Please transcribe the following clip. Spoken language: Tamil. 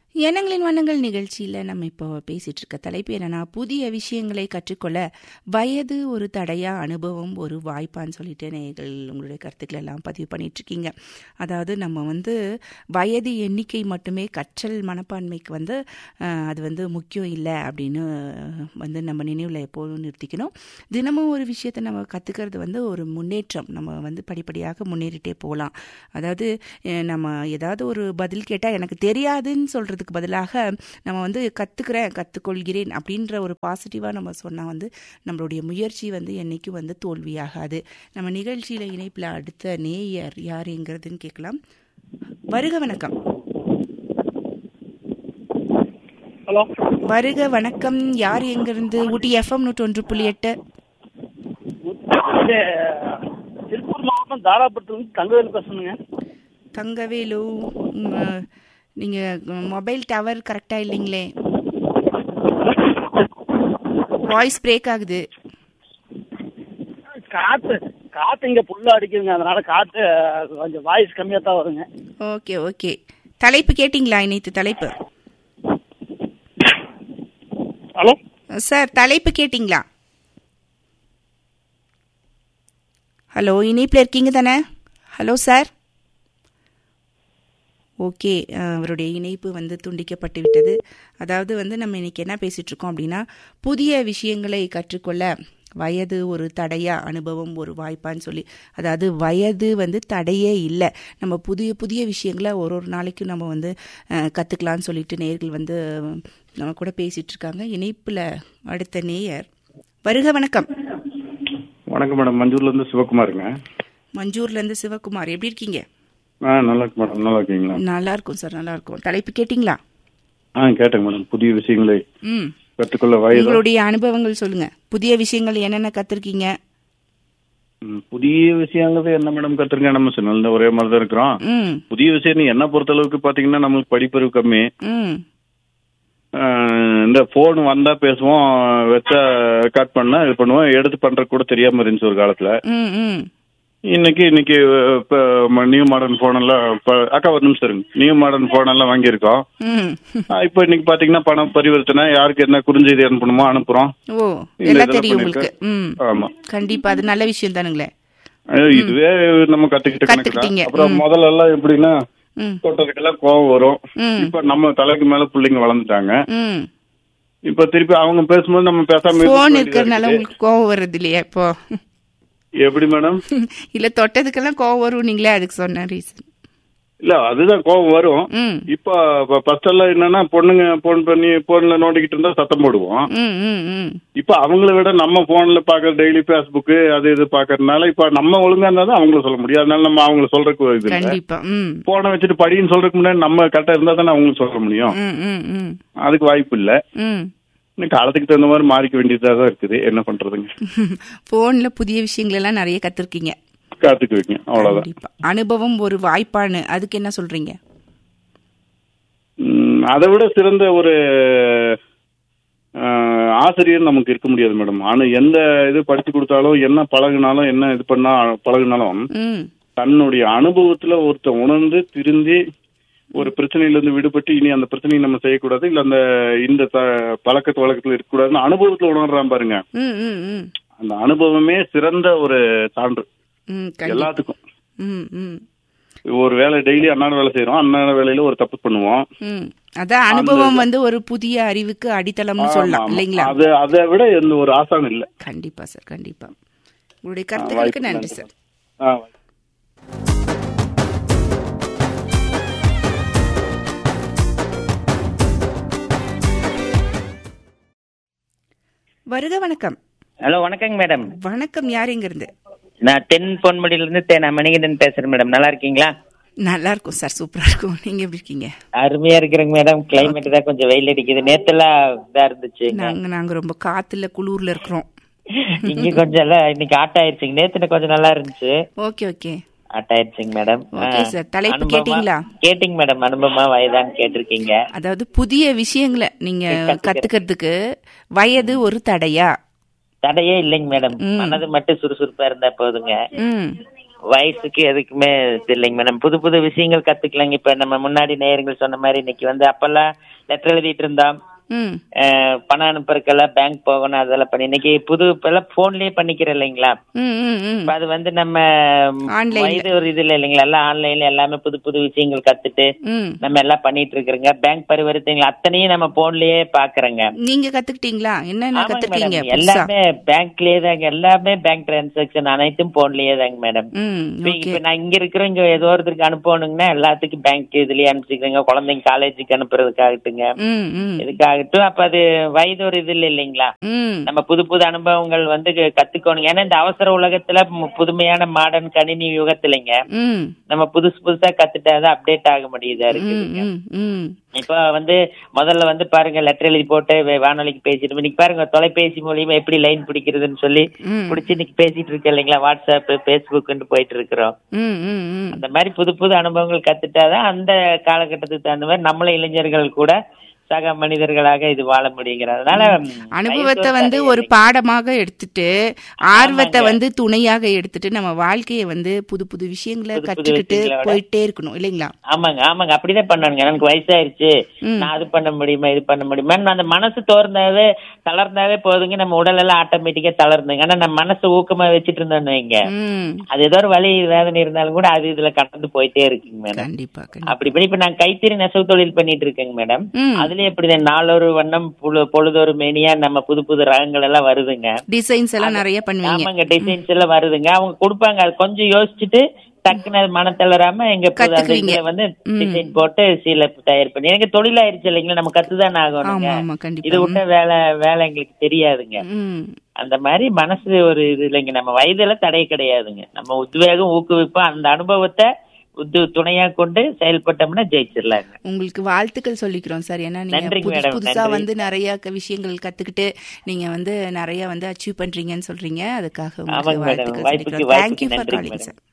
எண்ணங்களின் வண்ணங்கள் நிகழ்ச்சியில் நம்ம இப்போ பேசிட்டு இருக்க தலைப்பு என்னன்னா புதிய விஷயங்களை கற்றுக்கொள்ள வயது ஒரு தடையா அனுபவம் ஒரு வாய்ப்பான்னு சொல்லிட்டு நீங்கள் உங்களுடைய கருத்துக்களை எல்லாம் பதிவு பண்ணிட்டு இருக்கீங்க அதாவது நம்ம வந்து வயது எண்ணிக்கை மட்டுமே கற்றல் மனப்பான்மைக்கு வந்து அஹ், அது வந்து முக்கியம் இல்லை அப்படின்னு வந்து நம்ம நினைவில் எப்போதும் நிறுத்திக்கணும் தினமும் ஒரு விஷயத்தை நம்ம கற்றுக்கிறது வந்து ஒரு முன்னேற்றம் நம்ம வந்து படிப்படியாக முன்னேறிட்டே போகலாம் அதாவது அஹ், நம்ம ஏதாவது ஒரு பதில் கேட்டால் எனக்கு தெரியாதுன்னு சொல்கிறதுக்கு பதிலாக நம்ம வந்து கற்றுக்கிறேன் கற்றுக்கொள்கிறேன் அப்படின்ற ஒரு பாசிட்டிவாக நம்ம சொன்னால் வந்து நம்மளுடைய முயற்சி வந்து என்றைக்கும் வந்து தோல்வியாகாது நம்ம நிகழ்ச்சியில் இணைப்பில் அடுத்த நேயர் யாருங்கிறதுன்னு கேட்கலாம் வருக வணக்கம் ஹலோ வருக வணக்கம் யார் எங்கிருந்து ஊட்டி எஃப்எம் நூற்றி ஒன்று புள்ளி எட்டு இது திருப்பூர் மாவட்டம் தாராபுரத்துலேருந்து தங்கவேல் பேசணுங்க தங்கவேலு உம், நீங்க மொபைல் டவர் கரெக்டா இல்லைங்களே வாய்ஸ் பிரேக் ஆகுது காற்று காற்று இங்கே புல்லா அடிக்குதுங்க அதனால காற்று கொஞ்சம் வாய்ஸ் கம்மியாக தான் வருங்க ஓகே ஓகே தலைப்பு கேட்டிங்களா இணைத்து தலைப்பு ஹலோ சார் தலைப்பு கேட்டிங்களா ஹலோ இணைப்பில் இருக்கீங்க தானே ஹலோ சார் ஓகே அஹ், அவருடைய இணைப்பு வந்து துண்டிக்கப்பட்டு விட்டது அதாவது வந்து நம்ம இன்னைக்கு என்ன பேசிட்டு இருக்கோம் அப்படின்னா புதிய விஷயங்களை கற்றுக்கொள்ள வயது ஒரு தடையா அனுபவம் ஒரு வாய்ப்பான்னு சொல்லி அதாவது வயது வந்து தடையே இல்லை நம்ம புதிய புதிய விஷயங்களை ஒரு ஒரு நாளைக்கும் நம்ம வந்து அஹ், கத்துக்கலாம்னு சொல்லிட்டு நேர்கள் வந்து நம்ம கூட பேசிட்டு இருக்காங்க இணைப்புல அடுத்த நேயர் வருக வணக்கம் வணக்கம் மேடம் மஞ்சூர்ல இருந்து சிவகுமாருங்க மஞ்சூர்ல இருந்து சிவகுமார் எப்படி இருக்கீங்க ஆ நல்லா இருக்கு மேடம் நல்லா இருக்கீங்களா நல்லா இருக்கும் சார் நல்லா இருக்கும் தலைப்பு கேட்டிங்களா ஆ கேட்டேங்க மேடம் புதிய விஷயங்களை ம் கற்றுக்கொள்ள வயது உங்களுடைய அனுபவங்கள் சொல்லுங்க புதிய விஷயங்கள் என்னென்ன கத்திருக்கீங்க ம், புதிய விஷயங்கிறது என்ன மேடம் கத்துருங்க நம்ம சின்ன ஒரே மாதிரி தான் இருக்கிறோம் ம் புதிய விஷயம் என்ன பொறுத்த அளவுக்கு பாத்தீங்கன்னா நம்மளுக்கு படிப்பறிவு கம்மி ம் ஆ, இந்த போன் வந்தா பேசுவோம் வச்சா ரெக்கார்ட் பண்ணா இது பண்ணுவோம் எடுத்து பண்றது கூட தெரியாம இருந்துச்சு ஒரு காலத்துல ம் ம் இன்னைக்கு இன்னைக்கு இப்போ நியூ மாடர்ன் போன் எல்லாம் இப்ப- அக்கா ஒரு நிமிஷம் இருங்க நியூ மாடர்ன் போன் எல்லாம் வாங்கியிருக்கோம் ம் ஆ, இப்போ இன்னைக்கு பாத்தீங்கன்னா பணம் பரிவர்த்தனை யாருக்கு என்ன குறுஞ்செய்தி அனுப்பணுமோ அனுப்புறோம் ஓ இல்ல, எல்லாம் இதெல்லாம் தெரியும் உங்களுக்கு ம் ஆமா கண்டிப்பா அது நல்ல விஷயம் தானுங்களே அது இதுவே நம்ம கத்துக்கிட்ட கணக்கு கத்துக்கிட்டீங்க, தான் அப்புறம் ம். முதல்ல எல்லாம் எப்படின்னா ம் தொட்டதுக்கெல்லாம் கோவம் வரும் ம். இப்ப நம்ம தலைக்கு மேல பிள்ளைங்க வளர்ந்துட்டாங்க ம் இப்ப திருப்பி அவங்க பேசும்போது நம்ம பேசாம இருக்க போன் வேண்டியதா இருக்கிறதுனால இருக்குது. உங்களுக்கு கோவம் வருது இல்லையா இப்போ எப்படி மேடம் இல்ல தொட்டதுக்கெல்லாம் கோவம் வரும் நீங்களே அதுக்கு சொன்ன ரீசன் இல்ல அதுதான் கோவம் வரும் ம் இப்ப ஃபர்ஸ்ட் எல்லாம் என்னன்னா பொண்ணுங்க போன் பண்ணி போன்ல நோண்டிக்கிட்டு இருந்தா சத்தம் போடுவோம் ம் ம் ம் இப்ப அவங்கள விட நம்ம போன்ல பாக்குற டெய்லி பேஸ்புக் அது இது பாக்குறதுனால இப்ப நம்ம ஒழுங்கா இருந்தா தான் அவங்கள சொல்ல முடியும் அதனால நம்ம அவங்கள சொல்றதுக்கு இது இல்ல கண்டிப்பா ம் போனை வச்சுட்டு படின்னு சொல்றதுக்கு முன்னாடி நம்ம கரெக்டா இருந்தா தானே அவங்களுக்கு சொல்ல முடியும் ம் ம் ம் அதுக்கு வாய்ப்பு இல்ல ம் இன்னும் காலத்துக்கு தகுந்த மாதிரி மாறிக்க வேண்டியதா தான் இருக்குது என்ன பண்றதுங்க போன்ல புதிய விஷயங்கள் எல்லாம் நிறைய கத்துருக்கீங்க காத்துக்கு வைங்க அவ்வளவுதான் கண்டிப்பா அனுபவம் ஒரு வாய்ப்பான்னு அதுக்கு என்ன சொல்றீங்க உம், அதை விட சிறந்த ஒரு ஆஹ், ஆசிரியர் நமக்கு இருக்க முடியாது மேடம் ஆனா எந்த இது படிச்சு கொடுத்தாலும் என்ன பழகுனாலும் என்ன இது பண்ணா பழகுனாலும் ம் தன்னுடைய அனுபவத்துல ஒருத்தன் உணர்ந்து திருந்தி ஒரு பிரச்சனையில இருந்து விடுபட்டு இனி அந்த பிரச்சனையை நம்ம செய்யக்கூடாது இல்ல அந்த இந்த த- பழக்கத்து வழக்கத்துல இருக்கக்கூடாதுன்னு அனுபவத்துல உணர்றான் பாருங்க ம் ம் ம் அந்த அனுபவமே சிறந்த ஒரு சான்று ம் கண்டிப்பா எல்லாத்துக்கும் ம் ம் ஒரு வேலை டெய்லி அன்னாட வேலை செய்யறோம் அன்னாட வேலையில ஒரு தப்பு பண்ணுவோம் ம் அதான் அனுபவம் வந்து ஒரு புதிய அறிவுக்கு அடித்தளம்னு சொல்லலாம் ஆமா, இல்லைங்களா அது அதை விட எந்த ஒரு ஆசானம் இல்ல கண்டிப்பா சார் கண்டிப்பா உங்களுடைய கருத்துக்களுக்கு வாய்ப்பு நன்றி நன்றி. சார் ஆ, வருக வணக்கம் ஹலோ வணக்கங்க மேடம் வணக்கம் யார் எங்க இருந்து நான் தென் பொன்முடியிலிருந்து தே நான் மணிகண்டன் பேசுறேன் மேடம் நல்லா இருக்கீங்களா நல்லா இருக்கும் சார் சூப்பரா இருக்கும் நீங்க எப்படி இருக்கீங்க அருமையா இருக்கிறேங்க மேடம் கிளைமேட் தான் கொஞ்சம் வெயில் அடிக்குது நேத்தெல்லாம் இதா இருந்துச்சு நாங்க நாங்க ரொம்ப காத்துல குளூர்ல இருக்கிறோம் இங்க கொஞ்சம் எல்லாம் இன்னைக்கு ஆட்ட ஆயிருச்சுங்க நேத்து கொஞ்சம் நல்லா இருந்துச்சு ஓகே ஓகே ஆட்ட ஆயிருச்சுங்க மேடம் Okay, sir. தலைப்பு கேட்டீங்களா? கேட்டிங்க மேடம் அனுபவமா வயதான்னு கேட்டிருக்கீங்க அதாவது புதிய விஷயங்களை நீங்க கத்துக்கிறதுக்கு வயது ஒரு தடையா தடையே இல்லைங்க மேடம் ம். மனது மட்டும் சுறுசுறுப்பா இருந்தா போதுங்க ம் வயசுக்கு எதுக்குமே இது இல்லைங்க மேடம் புது புது விஷயங்கள் கத்துக்கலாங்க இப்ப நம்ம முன்னாடி நேயர்கள் சொன்ன மாதிரி இன்னைக்கு வந்து அப்பெல்லாம் லெட்டர் எழுதிட்டு இருந்தோம் ம் அஹ், பணம் அனுப்புறதுக்கெல்லாம் பேங்க் போகணும் அதெல்லாம் பண்ணி இன்னைக்கு புது இப்பெல்லாம் போன்லயே பண்ணிக்கிறோம் இல்லைங்களா ம் ம் ம் இப்ப அது வந்து நம்ம Online ல. வயது ஒரு இது இல்லை இல்லைங்களா எல்லாம் ஆன்லைன்ல எல்லாமே புது புது விஷயங்கள் கத்துட்டு ம் நம்ம எல்லாம் பண்ணிட்டு இருக்கிறோங்க பேங்க் பரிவர்த்தனைகள் அத்தனையும் நம்ம போன்லயே பாக்குறோங்க நீங்க கத்துக்கிட்டீங்களா என்னென்ன ஆமாங்க கத்துக்கிட்டீங்க மேடம் புதுசா எல்லாமே பேங்க்லயே தாங்க எல்லாமே பேங்க் டிரான்சாக்ஷன் அனைத்தும் போன்லயே தாங்க மேடம் ம் இப்ப ஓகே இப்ப நான் இங்க இருக்கிற இங்க ஏதோ ஒருத்தருக்கு அனுப்பணுங்கன்னா எல்லாத்துக்கும் பேங்க் இதுலயே அனுப்பிச்சுக்கிறேங்க குழந்தைங்க காலேஜுக்கு அனுப்புறதுக்காகட்டுங்க ம் ம் இதுக்காகட்டும் அப்ப அது வயது ஒரு இது இல்லை இல்லைங்களா ம் நம்ம புது புது அனுபவங்கள் வந்து க- கத்துக்கணும் ஏன்னா இந்த அவசர உலகத்துல மு- புதுமையான மாடர்ன் கணினி யுகத்துலங்க ம் நம்ம புதுசு புதுசா கத்துட்டாதான் அப்டேட் ஆக முடியுதா ம் இருக்குதுங்க ம் ம் இப்ப வந்து முதல்ல வந்து பாருங்க லெட்டர் எழுதி போட்டு வே- வானொலிக்கு பேசிட்டு இன்னைக்கு பாருங்க தொலைபேசி மூலியமா எப்படி லைன் பிடிக்கிறதுன்னு சொல்லி ம் பிடிச்சி இன்னைக்கு பேசிட்டு இருக்கேன் இல்லைங்களா வாட்ஸ்அப் பேஸ்புக்னு போயிட்டு இருக்கிறோம் ம் ம் ம் அந்த மாதிரி புது புது அனுபவங்கள் கத்துட்டாதான் அந்த காலகட்டத்துக்கு தகுந்த மாதிரி நம்மள இளைஞர்கள் கூட சக மனிதர்களாக இது வாழ முடியுங்கிறதுனால அனுபவத்தை வந்து ஒரு பாடமாக எடுத்துட்டு ஆர்வத்தை வந்து துணையாக எடுத்துட்டு நம்ம வாழ்க்கையை வந்து புது புது விஷயங்களை புது புது கற்றுக்கிட்டு விஷயங்களோட- போயிட்டே இருக்கணும் இல்லைங்களா ஆமாங்க ஆமாங்க அப்படிதான் பண்ணணுங்க எனக்கு வயசாயிருச்சு ம். நான் அது பண்ண முடியுமா இது பண்ண முடியுமா அந்த மனசு தோர்ந்தாவே தளர்ந்தாவே போதுங்க நம்ம உடல் எல்லாம் ஆட்டோமேட்டிக்கா தளர்ந்துங்க ஆனா நம்ம மனசு ஊக்கமா வச்சுட்டு இருந்தோம்னு வைங்க ம் அது ஏதோ ஒரு வலி வேதனை இருந்தாலும் கூட அது இதுல கடந்து போயிட்டே இருக்குங்க மேடம் கண்டிப்பா கண்டிப்பா அப்படி இப்படி இப்ப நான் கைத்தறி நெசவு தொழில் பண்ணிட்டு இருக்கேங்க மேடம் ம் அதுலயே இப்படிதான் நாளொரு வண்ணம் பொழு- பொழுதொரு மேனியா நம்ம புது புது ரகங்கள் எல்லாம் வருதுங்க டிசைன்ஸ் எல்லாம் நிறைய பண்ணுவீங்க ஆமாங்க டிசைன்ஸ் எல்லாம் வருதுங்க அவங்க கொடுப்பாங்க அது கொஞ்சம் யோசிச்சுட்டு டக்குன்னு அது மன தளராம எங்க புது- அந்த கத்துக்குவீங்க. இதுல வந்து ம். டிசைன் போட்டு சீலை தயார் பண்ணி எனக்கு தொழிலாயிருச்சு இல்லைங்களா நம்ம கத்துதானே ஆகணுங்க ஆமா ஆமா இது கண்டிப்பா விட்ட வேலை வேலை எங்களுக்கு தெரியாதுங்க ம் அந்த மாதிரி மனசு ஒரு இது இல்லைங்க நம்ம வயதுல தடை கிடையாதுங்க நம்ம உத்வேகம் ஊக்குவிப்போம் அந்த அனுபவத்தை உத்து துணையா கொண்டு செயல்பட்டோம்னா ஜெயிச்சிடலாங்க உங்களுக்கு வாழ்த்துக்கள் சொல்லிக்கிறோம் சார் ஏன்னா நீங்க நன்றிங்க புதுசு மேடம், புதுசா நன்றி. வந்து நிறைய க- விஷயங்கள் கத்துக்கிட்டு நீங்க வந்து நிறைய வந்து அச்சீவ் பண்றீங்கன்னு சொல்றீங்க அதுக்காக உங்களுக்கு ஆமாங்க மேடம். வாழ்த்துக்கள் வாய்ப்புக்கு- சொல்லிக்கிறோம் வாய்ப்புக்கு தேங்க்யூ ஃபார் நன்றிங்க காலிங் மேடம். சார்